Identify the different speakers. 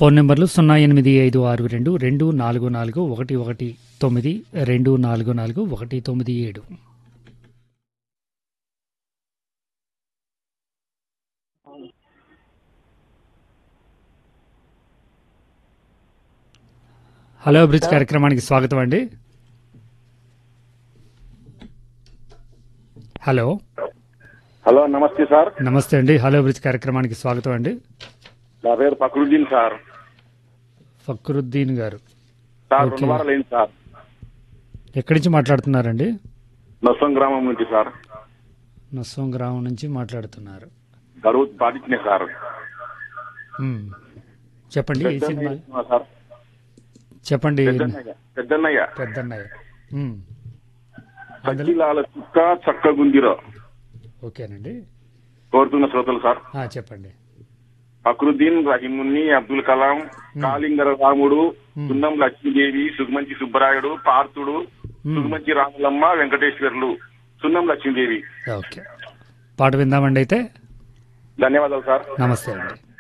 Speaker 1: Phone నెంబర్లు సున్నా ఎనిమిది ఐదు ఆరు రెండు రెండు నాలుగు నాలుగు ఒకటి ఒకటి తొమ్మిది రెండు నాలుగు నాలుగు ఒకటి తొమ్మిది ఏడు హలో బ్రిడ్జ్ కార్యక్రమానికి స్వాగతం అండి హలో
Speaker 2: హలో నమస్తే సార్
Speaker 1: నమస్తే అండి హలో బ్రిడ్జ్ కార్యక్రమానికి స్వాగతం అండి
Speaker 2: నా పేరు ఫక్రుద్దీన్ సార్
Speaker 1: ఫక్రుద్దీన్ గారు
Speaker 2: సార్
Speaker 1: ఓకే.
Speaker 2: రెండు వారాలు అయింది సార్
Speaker 1: ఎక్కడి నుంచి మాట్లాడుతున్నారండి
Speaker 2: నొస్సం గ్రామం నుంచి సార్
Speaker 1: నస్సం గ్రామం నుంచి మాట్లాడుతున్నారు
Speaker 2: గడువు పాటించినాయి సార్
Speaker 1: మ్మ్. చెప్పండి ఏ సినిమా
Speaker 2: పెద్దన్నయ్య సార్
Speaker 1: చెప్పండి
Speaker 2: పెద్దన్నయ్య పెద్దన్నయ్య
Speaker 1: పెద్దన్నయ్య మ్మ్. అందులో
Speaker 2: సచ్చిలాల చుక్క చక్కగుందిరో
Speaker 1: ఓకేనండి
Speaker 2: కోరుతున్న శ్రోతలు సార్
Speaker 1: ఆ, చెప్పండి
Speaker 2: ఫక్రుద్దీన్ రహీమున్ని అబ్దుల్ కలాం కాళింగర రాముడు సున్నం లక్ష్మీదేవి సుగమంచి సుబ్బరాయుడు పార్థుడు సుగమంచి రాములమ్మ వెంకటేశ్వర్లు సున్నం లక్ష్మీదేవి
Speaker 1: ఓకే పాట విందామండి అయితే
Speaker 2: ధన్యవాదాలు సార్
Speaker 1: నమస్తే అండి